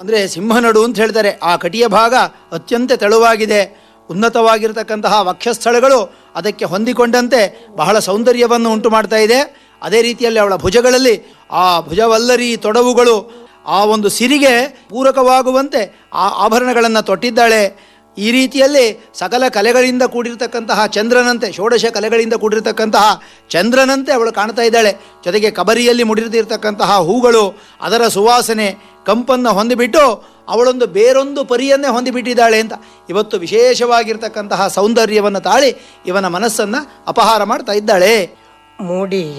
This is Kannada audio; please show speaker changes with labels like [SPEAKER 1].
[SPEAKER 1] ಅಂದರೆ ಸಿಂಹನಡು ಅಂತ ಹೇಳ್ತಾರೆ ಆ ಕಟಿಯ ಭಾಗ ಅತ್ಯಂತ ತೆಳುವಾಗಿದೆ ಉನ್ನತವಾಗಿರತಕ್ಕಂತಹ ವಕ್ಷಸ್ಥಳಗಳು ಅದಕ್ಕೆ ಹೊಂದಿಕೊಂಡಂತೆ ಬಹಳ ಸೌಂದರ್ಯವನ್ನು ಉಂಟು ಮಾಡ್ತಾ ಇದೆ ಅದೇ ರೀತಿಯಲ್ಲಿ ಅವಳ ಭುಜಗಳಲ್ಲಿ ಆ ಭುಜವಲ್ಲರಿ ತೊಡವುಗಳು ಆ ಒಂದು ಸಿರಿಗೆ ಪೂರಕವಾಗುವಂತೆ ಆ ಆಭರಣಗಳನ್ನು ತೊಟ್ಟಿದ್ದಾಳೆ ಈ ರೀತಿಯಲ್ಲಿ ಸಕಲ ಕಲೆಗಳಿಂದ ಕೂಡಿರ್ತಕ್ಕಂತಹ ಚಂದ್ರನಂತೆ ಷೋಡಶ ಕಲೆಗಳಿಂದ ಕೂಡಿರ್ತಕ್ಕಂತಹ ಚಂದ್ರನಂತೆ ಅವಳು ಕಾಣ್ತಾ ಇದ್ದಾಳೆ ಜೊತೆಗೆ ಕಬರಿಯಲ್ಲಿ ಮುಡಿದಿರ್ತಕ್ಕಂತಹ ಹೂಗಳು ಅದರ ಸುವಾಸನೆ ಕಂಪನ್ನು ಹೊಂದಿಬಿಟ್ಟು ಅವಳೊಂದು ಬೇರೊಂದು ಪರಿಯನ್ನೇ ಹೊಂದಿಬಿಟ್ಟಿದ್ದಾಳೆ ಅಂತ ಇವತ್ತು ವಿಶೇಷವಾಗಿರ್ತಕ್ಕಂತಹ ಸೌಂದರ್ಯವನ್ನು ತಾಳಿ ಇವನ ಮನಸ್ಸನ್ನು ಅಪಹಾರ ಮಾಡ್ತಾ ಇದ್ದಾಳೆ
[SPEAKER 2] ಮೂಡಿ